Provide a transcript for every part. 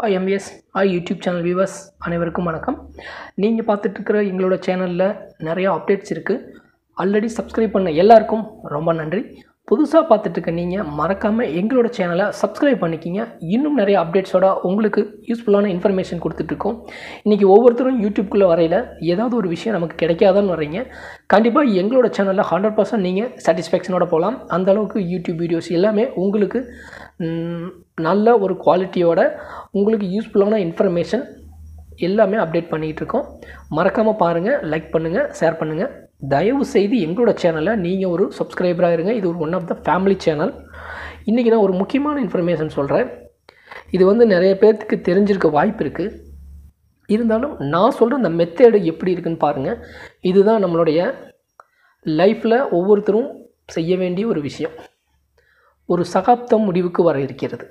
MS I YouTube channel viewers அனைவருக்கும் வணக்கம் நீங்கள் பார்த்துட்ருக்கிற எங்களோட சேனலில் நிறையா அப்டேட்ஸ் இருக்குது ஆல்ரெடி சப்ஸ்கிரைப் பண்ண எல்லாருக்கும் ரொம்ப நன்றி புதுசாக பார்த்துட்ருக்க நீங்கள் மறக்காமல் எங்களோட சேனலை சப்ஸ்கிரைப் பண்ணிக்கிங்க இன்னும் நிறைய அப்டேட்ஸோட உங்களுக்கு யூஸ்ஃபுல்லான இன்ஃபர்மேஷன் கொடுத்துட்ருக்கோம் இன்றைக்கி ஒவ்வொருத்தரும் யூடியூப்குள்ளே வரையில் ஏதாவது ஒரு விஷயம் நமக்கு கிடைக்காதான்னு வர்றீங்க கண்டிப்பாக எங்களோட சேனலில் ஹண்ட்ரட் பர்சன்ட் நீங்கள் சாட்டிஸ்ஃபேக்ஷனோட போகலாம் அந்த அளவுக்கு யூடியூப் வீடியோஸ் எல்லாமே உங்களுக்கு ம், நல்ல ஒரு குவாலிட்டியோட உங்களுக்கு யூஸ்ஃபுல்லான இன்ஃபர்மேஷன் எல்லாமே அப்டேட் பண்ணிகிட்டு இருக்கோம் மறக்காமல் பாருங்கள் லைக் பண்ணுங்கள் ஷேர் பண்ணுங்கள் தயவு செய்து எங்களோட சேனலை நீங்கள் ஒரு சப்ஸ்கிரைபராக இருங்க இது ஒரு one of the family channel இன்றைக்கி நான் ஒரு முக்கியமான இன்ஃபர்மேஷன் சொல்கிறேன் இது வந்து நிறைய பேர்த்துக்கு தெரிஞ்சிருக்க வாய்ப்பு இருக்குது இருந்தாலும் நான் சொல்கிற இந்த மெத்தேடு எப்படி இருக்குன்னு பாருங்கள் இதுதான் நம்மளுடைய லைஃப்பில் ஒவ்வொருத்தரும் செய்ய வேண்டிய ஒரு விஷயம் ஒரு சகாப்தம் முடிவுக்கு வர இருக்கிறது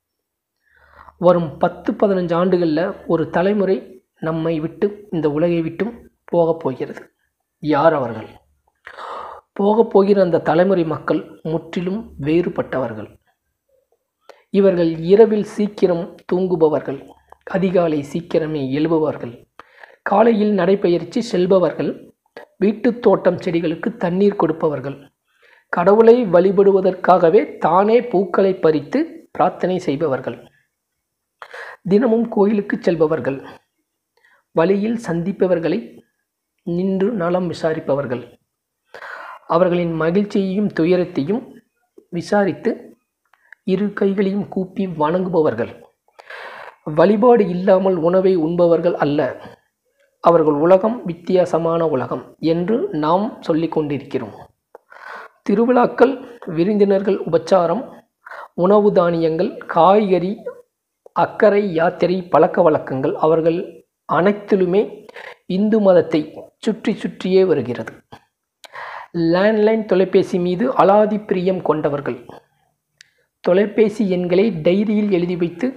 வரும் பத்து பதினஞ்சு ஆண்டுகளில் ஒரு தலைமுறை நம்மை விட்டு இந்த உலகை விட்டும் போகப் போகிறது யார் அவர்கள் போகப் போகிற அந்த தலைமுறை மக்கள் முற்றிலும் வேறுபட்டவர்கள் இவர்கள் இரவில் சீக்கிரம் தூங்குபவர்கள் அதிகாலை சீக்கிரமே எழுபவர்கள் காலையில் நடைபயிற்சி செல்பவர்கள் வீட்டுத் தோட்டம் செடிகளுக்கு தண்ணீர் கொடுப்பவர்கள் கடவுளை வழிபடுவதற்காகவே தானே பூக்களை பறித்து பிரார்த்தனை செய்பவர்கள் தினமும் கோயிலுக்கு செல்பவர்கள் வழியில் சந்திப்பவர்களை நின்று நலம் விசாரிப்பவர்கள் அவர்களின் மகிழ்ச்சியையும் துயரத்தையும் விசாரித்து இரு கைகளையும் கூப்பி வணங்குபவர்கள் வழிபாடு இல்லாமல் உணவை உண்பவர்கள் அல்ல அவர்கள் உலகம் வித்தியாசமான உலகம் என்று நாம் சொல்லிக் கொண்டிருக்கிறோம் திருவிழாக்கள் விருந்தினர்கள் உபச்சாரம் உணவு தானியங்கள் காய்கறி அக்கறை யாத்திரை பழக்க வழக்கங்கள் அவர்கள் அனைத்திலுமே இந்து மதத்தை சுற்றி சுற்றியே வருகிறது லேண்ட்லைன் தொலைபேசி மீது அலாதி பிரியம் கொண்டவர்கள் தொலைபேசி எண்களை டைரியில் எழுதி வைத்து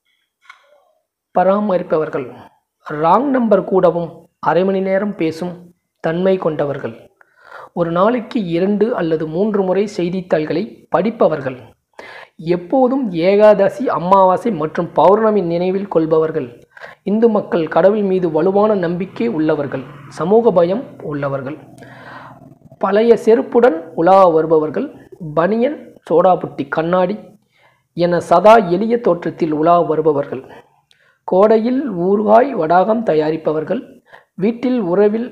பராமரிப்பவர்கள் ராங் நம்பர் கூடவும் அரை மணி நேரம் பேசும் தன்மை கொண்டவர்கள் ஒரு நாளைக்கு இரண்டு அல்லது மூன்று முறை செய்தித்தாள்களை படிப்பவர்கள் எப்போதும் ஏகாதசி அமாவாசை மற்றும் பௌர்ணமி நினைவில் கொள்பவர்கள் இந்து மக்கள் கடவுள் மீது வலுவான நம்பிக்கை உள்ளவர்கள் சமூக பயம் உள்ளவர்கள் பழைய செருப்புடன் உலா வருபவர்கள் பனியன் சோடாபுட்டி கண்ணாடி என சதா எளிய தோற்றத்தில் உலா வருபவர்கள் கோடையில் ஊறுகாய் வடாகம் தயாரிப்பவர்கள் வீட்டில் உறவில்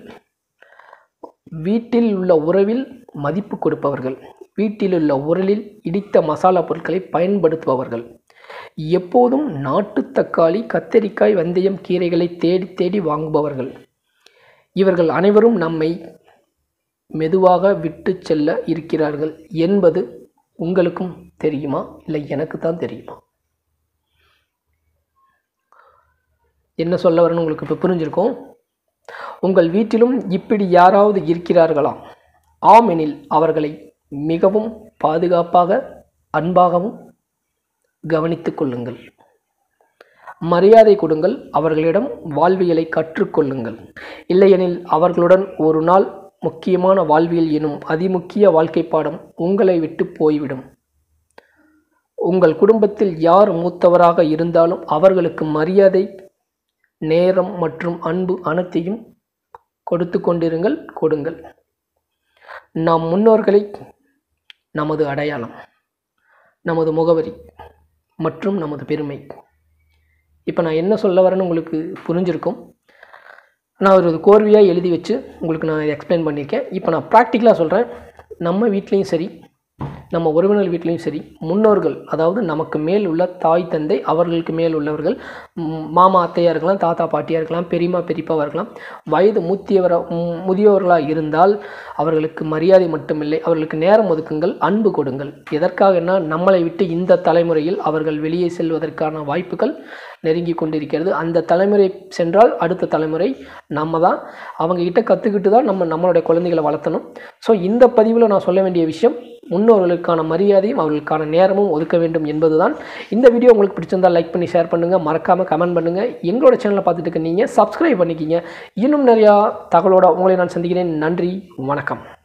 வீட்டில் உள்ள உறவில் மதிப்பு கொடுப்பவர்கள் வீட்டிலுள்ள உரலில் இடித்த மசாலா பொருட்களை பயன்படுத்துபவர்கள் எப்போதும் நாட்டு தக்காளி கத்தரிக்காய் வெந்தயம் கீரைகளை தேடி தேடி வாங்குபவர்கள் இவர்கள் அனைவரும் நம்மை மெதுவாக விட்டு செல்ல இருக்கிறார்கள் என்பது உங்களுக்கும் தெரியுமா இல்லை எனக்கு தான் தெரியுமா என்ன சொல்ல வரேன்னு உங்களுக்கு இப்போ புரிஞ்சிருக்கும் உங்கள் வீட்டிலும் இப்படி யாராவது இருக்கிறார்களாம் ஆம் எனில் அவர்களை மிகவும் பாதுகாப்பாக அன்பாகவும் கவனித்துக் கொள்ளுங்கள் மரியாதை கொடுங்கள் அவர்களிடம் வாழ்வியலை கற்றுக்கொள்ளுங்கள் இல்லையெனில் அவர்களுடன் ஒரு நாள் முக்கியமான வாழ்வியல் எனும் அதிமுக்கிய வாழ்க்கை பாடம் உங்களை விட்டு போய்விடும் உங்கள் குடும்பத்தில் யார் மூத்தவராக இருந்தாலும் அவர்களுக்கு மரியாதை நேரம் மற்றும் அன்பு அனைத்தையும் கொடுத்து கொண்டிருங்கள் கொடுங்கள் நாம் முன்னோர்களை நமது அடையாளம் நமது முகவரி மற்றும் நமது பெருமை இப்போ நான் என்ன சொல்ல வரேன்னு உங்களுக்கு புரிஞ்சிருக்கும் நான் ஒரு கோர்வையாக எழுதி வச்சு உங்களுக்கு நான் எக்ஸ்பிளைன் பண்ணியிருக்கேன் இப்போ நான் ப்ராக்டிக்கலாக சொல்கிறேன் நம்ம வீட்லேயும் சரி நம்ம உறவினர் வீட்லேயும் சரி முன்னோர்கள் அதாவது நமக்கு மேல் உள்ள தாய் தந்தை அவர்களுக்கு மேல் உள்ளவர்கள் ம், மாமா அத்தையாக இருக்கலாம் தாத்தா பாட்டியாக இருக்கலாம் பெரியம்மா பெரியப்பாவாக இருக்கலாம் வயது மூத்தியவர ம், முதியவர்களாக இருந்தால் அவர்களுக்கு மரியாதை மட்டுமில்லை அவர்களுக்கு நேரம் ஒதுக்குங்கள் அன்பு கொடுங்கள் எதற்காகனா நம்மளை விட்டு இந்த தலைமுறையில் அவர்கள் வெளியே செல்வதற்கான வாய்ப்புகள் நெருங்கி கொண்டிருக்கிறது அந்த தலைமுறை சென்றால் அடுத்த தலைமுறை நம்ம தான் அவங்க கிட்ட கற்றுக்கிட்டு தான் நம்ம நம்மளுடைய குழந்தைகளை வளர்த்தணும் ஸோ இந்த பதிவில் நான் சொல்ல வேண்டிய விஷயம் முன்னோர்களுக்கான மரியாதையும் அவர்களுக்கான நேரமும் ஒதுக்க வேண்டும் என்பதுதான் இந்த வீடியோ உங்களுக்கு பிடிச்சிருந்தால் லைக் பண்ணி ஷேர் பண்ணுங்கள் மறக்காமல் கமெண்ட் பண்ணுங்கள் எங்களோட சேனலை பார்த்துட்டு இருக்க நீங்கள் சப்ஸ்கிரைப் பண்ணிக்கிங்க இன்னும் நிறையா தகவலோட உங்களை நான் சந்திக்கிறேன் நன்றி வணக்கம்